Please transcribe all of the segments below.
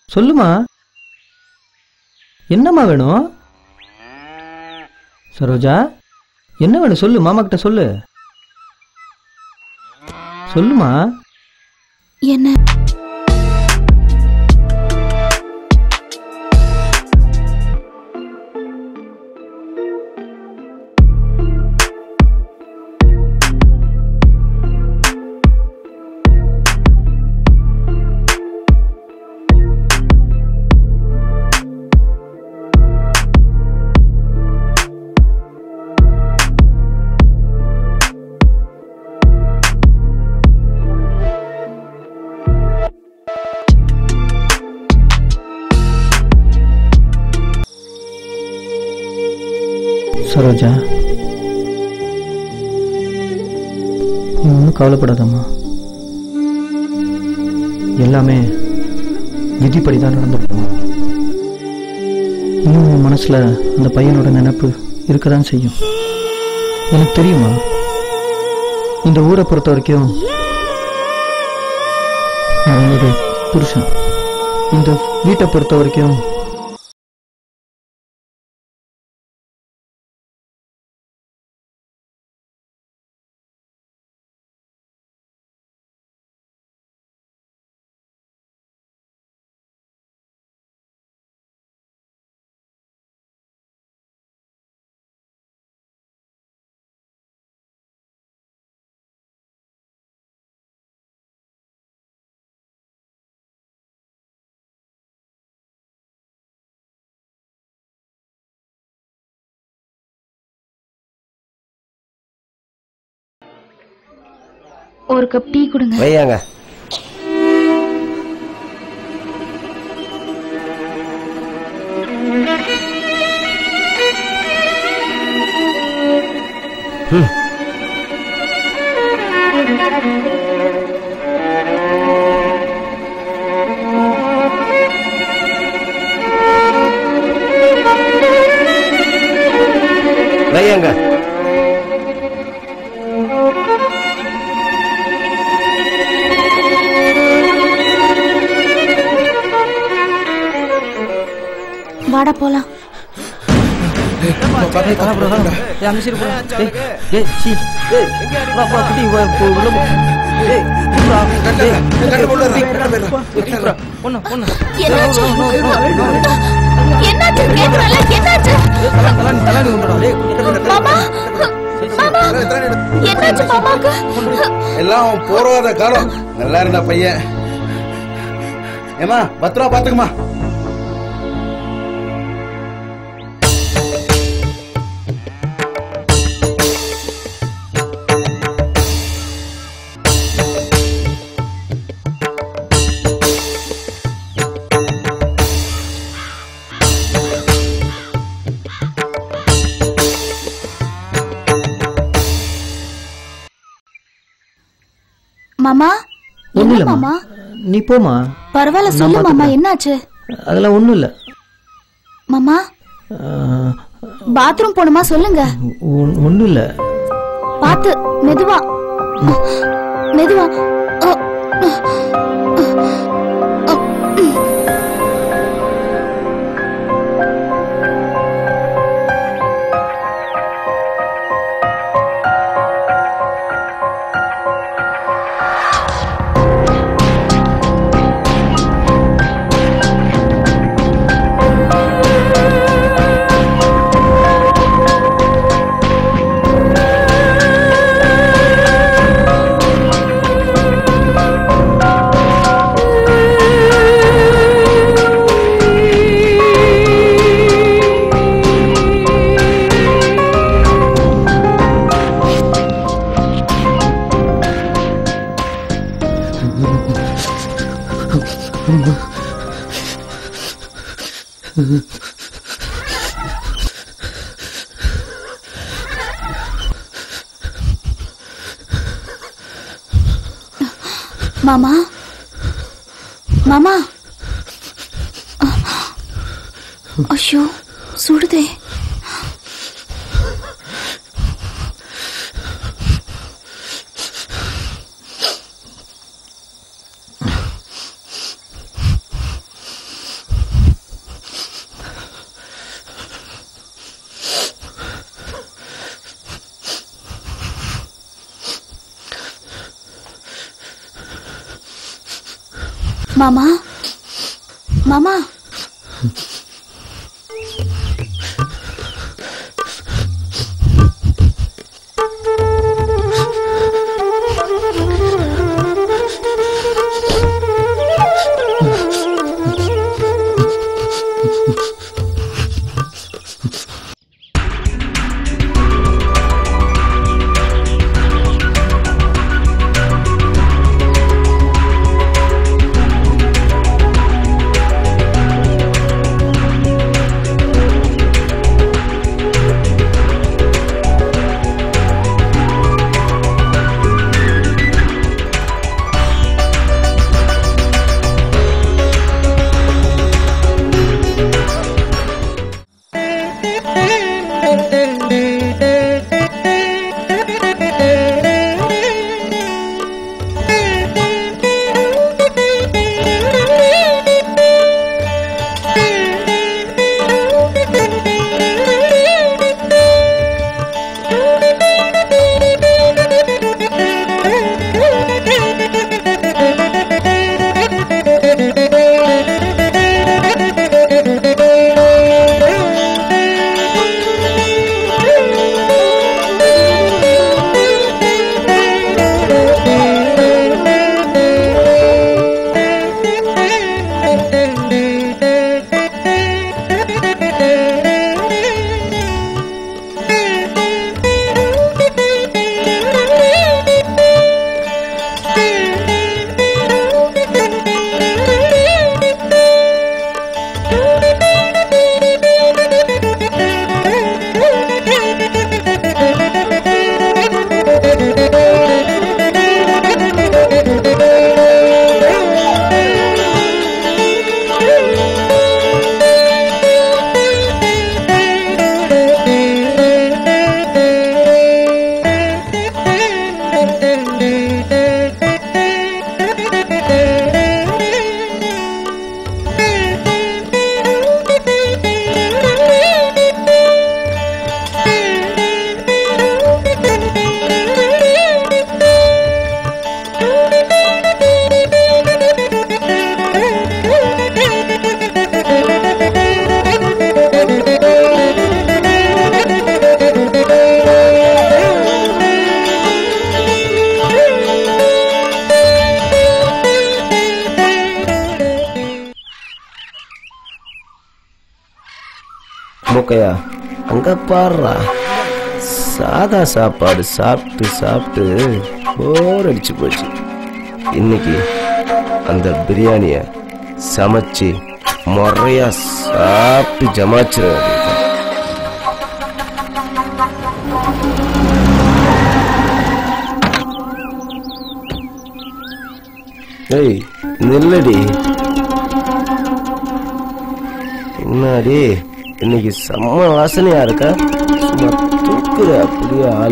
சொல்லுமா என்னம்மா வேணும் சரோஜா என்ன வேணும் சொல்லு மாமா கிட்ட சொல்லு சொல்லுமா என்ன சரோஜா நீ ஒன்றும் கவலைப்படாதம்மா எல்லாமே விதிப்படி தான் நடந்துருக்கும் இன்னும் உன் மனசுல அந்த பையனோட நினைப்பு இருக்க தான் செய்யும் எனக்கு தெரியுமா இந்த ஊரை பொறுத்த வரைக்கும் நான் உன்னுடைய புருஷன் இந்த வீட்டை பொறுத்த வரைக்கும் ஒரு கப் டீ கொடுங்க வையாங்க வையாங்க வாடா போலாம் என்னாச்சு என்னாச்சு கேக்குறல என்னாச்சு மாமா மாமா என்னாச்சு மாமாக்கு எல்லாம் போராத காலம் நல்லா இருந்தா பையன் ஏமா பத்திரமா பாத்துக்குமா மாமா ஒன்றும் என்ன இல்லைம்மா மாமா நீ போமா பரவாயில்ல நான் சொல்லு மாமா பாத்துக்கிறேன். என்னாச்சு அதெல்லாம் ஒன்றும் இல்லை மாமா பாத்ரூம் போணுமா சொல்லுங்க ஒன்றும் இல்லை பாத்து மெதுவா மெதுவா அ, அ, அ, மாமா மாமா ஐயோ சுடுதே மாமா மாமா மூக்கையா அங்க பாடுறா சாதா சாப்பாடு சாப்பிட்டு சாப்பிட்டு போர் அடிச்சு போச்சு இன்னைக்கு அந்த பிரியாணிய சமைச்சு முறையா சாப்பிட்டு ஜமாச்சிட வேண்டியதுதான். ஏய் நில்லடி என்னடி இன்னைக்கு செம்ம வாசனையா இருக்கா சும்மா தூக்குற அப்படியே ஆள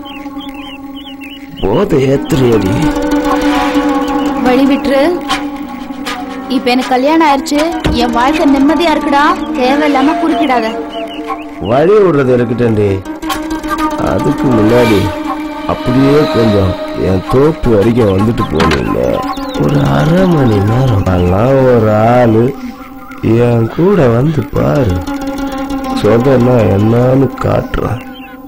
போதை ஏத்துறியடி வழி விட்டுரு இப்ப எனக்கு கல்யாணம் ஆயிருச்சு என் வாழ்க்கை நிம்மதியா இருக்குடா தேவையில்லாம குறுக்கிடாத வழி விடுறது இருக்கட்டேன்டி அதுக்கு முன்னாடி அப்படியே கொஞ்சம் என் தோப்பு வரைக்கும் வந்துட்டு போனீங்க ஒரு அரை மணி நேரம் எல்லாம் ஒரு ஆளு என் கூட வந்து பாரு சொதனா என்னன்னு காட்டுறேன்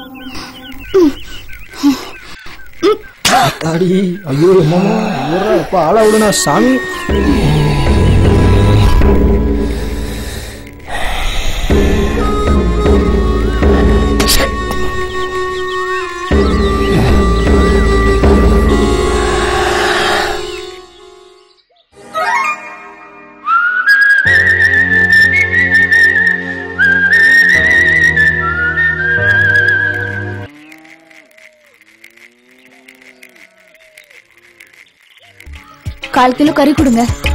அடி ஐயோ மாமா ஊரா அப்பா ஆளா விடுனா சாமி கால் கிலோ கறி கொடுங்க